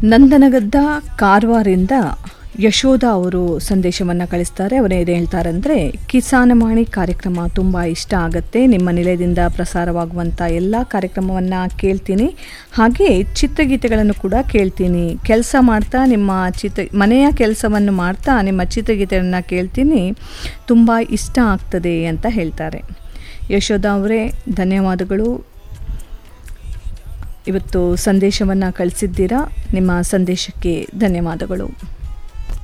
ನಂದನಗದ್ದ ಕಾರವಾರಿಂದ ಯಶೋಧ ಅವರು ಸಂದೇಶವನ್ನು ಕಳಿಸ್ತಾರೆ ಅವರು ಏನು ಹೇಳ್ತಾರೆ ಅಂದರೆ ಕಿಸಾನವಾಣಿ ಕಾರ್ಯಕ್ರಮ ತುಂಬ ಇಷ್ಟ ಆಗುತ್ತೆ ನಿಮ್ಮ ನಿಲಯದಿಂದ ಪ್ರಸಾರವಾಗುವಂಥ ಎಲ್ಲ ಕಾರ್ಯಕ್ರಮವನ್ನು ಕೇಳ್ತೀನಿ ಹಾಗೆ ಚಿತ್ರಗೀತೆಗಳನ್ನು ಕೂಡ ಕೇಳ್ತೀನಿ ಕೆಲಸ ಮಾಡ್ತಾ ನಿಮ್ಮ ಚಿತ್ರ ಮನೆಯ ಕೆಲಸವನ್ನು ಮಾಡ್ತಾ ನಿಮ್ಮ ಚಿತ್ರಗೀತೆಯನ್ನು ಕೇಳ್ತೀನಿ ತುಂಬ ಇಷ್ಟ ಆಗ್ತದೆ ಅಂತ ಹೇಳ್ತಾರೆ ಯಶೋಧ ಅವರೇ ಧನ್ಯವಾದಗಳು ಇವತ್ತು ಸಂದೇಶವನ್ನು ಕಳಿಸಿದ್ದೀರಾ ನಿಮ್ಮ ಸಂದೇಶಕ್ಕೆ ಧನ್ಯವಾದಗಳು